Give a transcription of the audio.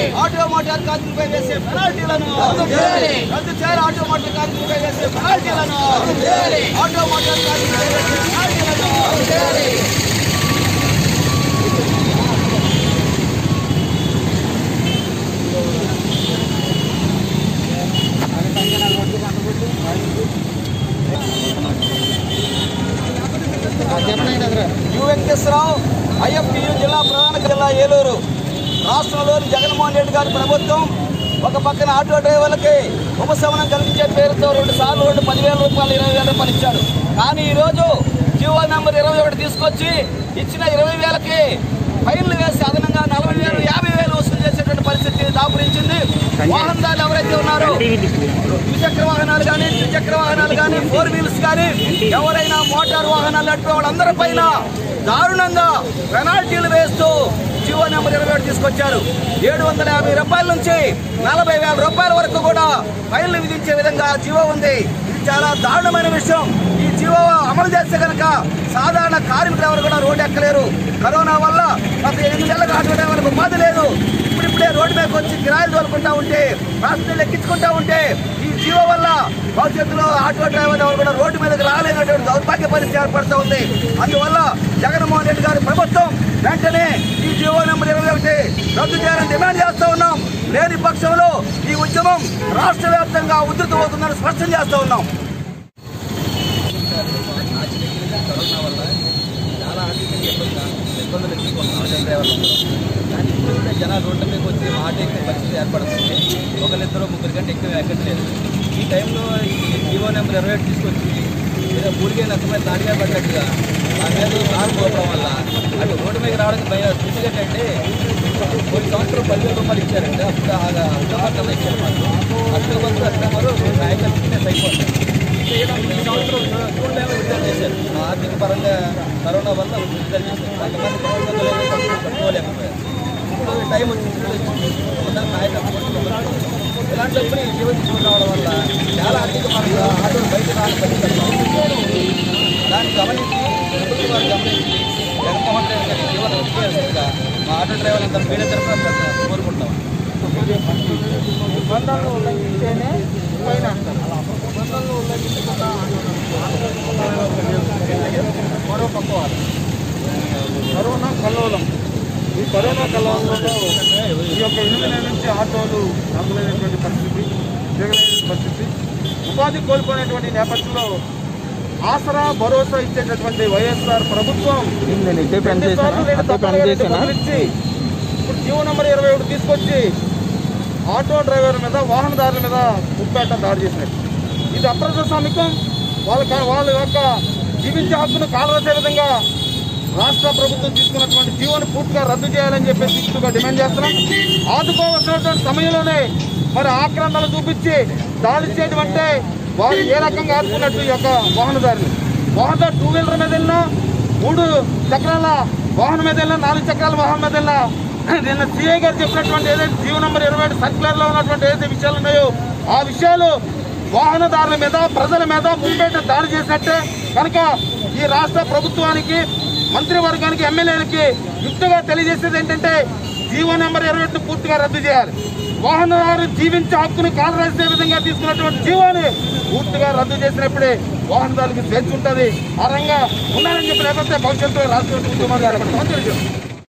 Auto motor కార్మికులపై వేసే పెనాల్టీలను రద్దు చేయాలి ఆటో మోటార్ కార్మికులపై వేసే పెనాల్టీలను ఆటో మోటార్ కార్మికులపై వేసే పెనాల్టీలను యు వెంకటేశ్వరరావు ఐఎఫ్టియు జిల్లా ప్రధాన జిల్లా ఏలూరు రాష్ట్రంలోని జగన్మోహన్ రెడ్డి గారి ప్రభుత్వం ఒక పక్కన ఆటో డ్రైవర్లకి ఉపశమనం కలిగించే పేరుతో రెండు సార్లు రెండు పదివేల రూపాయలు ఇరవై వేల రూపాయలు ఇచ్చాడు కానీ ఈరోజు జీవో నెంబర్ ఇరవై ఒకటి తీసుకొచ్చి ఇచ్చిన ఇరవై వేలకి ఫైన్లు వేసి అదనంగా నలభై వేలు యాభై వేలు వసూలు చేసేటువంటి పరిస్థితి దాపురించింది వాహనదారులు ఎవరైతే ఉన్నారో ద్విచక్ర వాహనాలు కానీ ద్విచక్ర వాహనాలు కానీ ఫోర్ వీల్స్ కానీ ఎవరైనా మోటార్ వాహనాలు నడిపే వాళ్ళందరి పైన దారుణంగా పెనాల్టీలు వేస్తూ జీవో నెంబర్ ఇరవై ఒకటి తీసుకొచ్చారు ఏడు వందల యాభై రూపాయల నుంచి నలభై వేల రూపాయల వరకు కూడా ఫైన్లు విధించే విధంగా జీవో ఉంది ఇది చాలా దారుణమైన విషయం ఈ జీవో అమలు చేస్తే కనుక సాధారణ కార్మికులు ఎవరు కూడా రోడ్డు ఎక్కలేరు కరోనా వల్ల గత ఎనిమిది నెలలకు ఆటో డ్రైవర్లకు ఉపాధి లేదు ఇప్పుడిప్పుడే రోడ్డు మీదకి వచ్చి కిరాయిలు తోలుకుంటా ఉంటే రాష్ట్రాలు ఎక్కించుకుంటా ఉంటే ఈ జీవో వల్ల భవిష్యత్తులో ఆటో డ్రైవర్ ఎవరు కూడా రోడ్డు మీదకి రాలేనటువంటి దౌర్భాగ్య పరిస్థితి ఏర్పడుతూ ఉంది అందువల్ల జగన్మోహన్ రెడ్డి గారి ప్రభుత్వం వెంటనే ఈ జీవో నెంబర్ ఇరవై ఒకటి రద్దు చేయాలని డిమాండ్ చేస్తూ ఉన్నాం లేని పక్షంలో ఈ ఉద్యమం రాష్ట్ర వ్యాప్తంగా ఉధృతమవుతుందని స్పష్టం చేస్తూ ఉన్నాం కరోనా వల్ల చాలా ఆర్థికంగా ఇబ్బంది ఇబ్బందులు ఎదుర్కొంటున్నారు ఆటో డ్రైవర్లు కానీ ఇప్పుడు కూడా జనాలు రోడ్ల మీదకి వచ్చి ఆటో ఎక్కే పరిస్థితి ఏర్పడుతుంది ఒకరిద్దరు ముగ్గురు కంటే ఎక్కువ ఎక్కట్లేదు ఈ టైంలో ఈ జీవో నెంబర్ ఇరవై ఒకటి తీసుకొచ్చి ఏదో ఊరికే నష్టమైన దాడిగా పడ్డట్టుగా ఆ మీద కారు పోవడం వల్ల అటు రోడ్డు మీద రావడానికి భయం చూసేటంటే కొన్ని సంవత్సరం పదివేల రూపాయలు ఇచ్చారంటే అప్పుడు అష్టమంతా ఇచ్చారు మాకు అష్టమంతా అష్టమారు నాయకత్వమే అయిపోతుంది చేయడం ఈ సంవత్సరం జూన్ నెలలో విడుదల చేశారు ఆర్థిక పరంగా కరోనా వల్ల విడుదల చేశారు కొంతమంది ప్రభుత్వం కట్టుకోలేకపోయారు ఇప్పుడు టైం వచ్చింది ఉన్నత నాయకత్వం ఇలాంటప్పుడు ఈ జీవన తీసుకుని రావడం వల్ల చాలా ఆర్థిక పరంగా ఆటో బయట రాని పరిస్థితి వస్తుంది. దాన్ని గమనించి ప్రభుత్వం వారు గమనించి జగన్మోహన్ రెడ్డి గారి జీవన వచ్చేయాల్సిందిగా మా ఆటో డ్రైవర్లు అంతా మీడియా తరఫున కోరుకుంటాం నిబంధనలు ఉల్లంఘిస్తేనే ఫైన్ అంటారు నిబంధనలు ఉల్లంఘించకుండా మరో పక్క వారు కరోనా కల్లోలం ఈ కరోనా కల్లోలంలో ఈ యొక్క ఎనిమిది నెలల నుంచి ఆటోలు నమ్మలేనటువంటి పరిస్థితి దిగలేని పరిస్థితి ఉపాధి కోల్పోయినటువంటి నేపథ్యంలో ఆసరా భరోసా ఇచ్చేటటువంటి వైఎస్ఆర్ ప్రభుత్వం ఎన్ని సార్లు లేని తప్పులు లేని డబ్బులు ఇచ్చి ఇప్పుడు జీవో నెంబర్ ఇరవై ఒకటి తీసుకొచ్చి ఆటో డ్రైవర్ మీద వాహనదారుల మీద ఉప్పేట దాడి చేసినట్టు ఇది అప్రజాస్వామికం వాళ్ళ వాళ్ళ యొక్క జీవించే హక్కును కాలరాసే విధంగా రాష్ట్ర ప్రభుత్వం తీసుకున్నటువంటి జీవోను పూర్తిగా రద్దు చేయాలని చెప్పేసి ఇస్తుగా డిమాండ్ చేస్తున్నాం ఆదుకోవాల్సినటువంటి సమయంలోనే మరి ఆక్రందనలు చూపించి దాడి చేయడం అంటే వారు ఏ రకంగా ఆదుకున్నట్టు ఈ యొక్క వాహనదారులు వాహనదారు టూ వీలర్ మీద వెళ్ళినా మూడు చక్రాల వాహనం మీద వెళ్ళినా నాలుగు చక్రాల వాహనం మీద వెళ్ళినా నిన్న సిఐ గారు చెప్పినటువంటి ఏదైతే జీవో నంబర్ ఇరవై ఏడు సర్క్యులర్ లో ఉన్నటువంటి ఏదైతే విషయాలు ఉన్నాయో ఆ విషయాలు వాహనదారుల మీద ప్రజల మీద ముంబేట దాడి చేసినట్టే కనుక ఈ రాష్ట్ర ప్రభుత్వానికి మంత్రివర్గానికి ఎమ్మెల్యేలకి యుక్తగా తెలియజేసేది ఏంటంటే జీవో నెంబర్ ఇరవై ఒకటిని పూర్తిగా రద్దు చేయాలి వాహనదారు జీవించే హక్కును కాలరాసే విధంగా తీసుకున్నటువంటి జీవోని పూర్తిగా రద్దు చేసినప్పుడే వాహనదారులకు స్వేచ్ఛ ఉంటుంది ఆ రంగా ఉండాలని చెప్పి లేకపోతే భవిష్యత్తులో రాష్ట్ర ప్రభుత్వం మంచి విషయం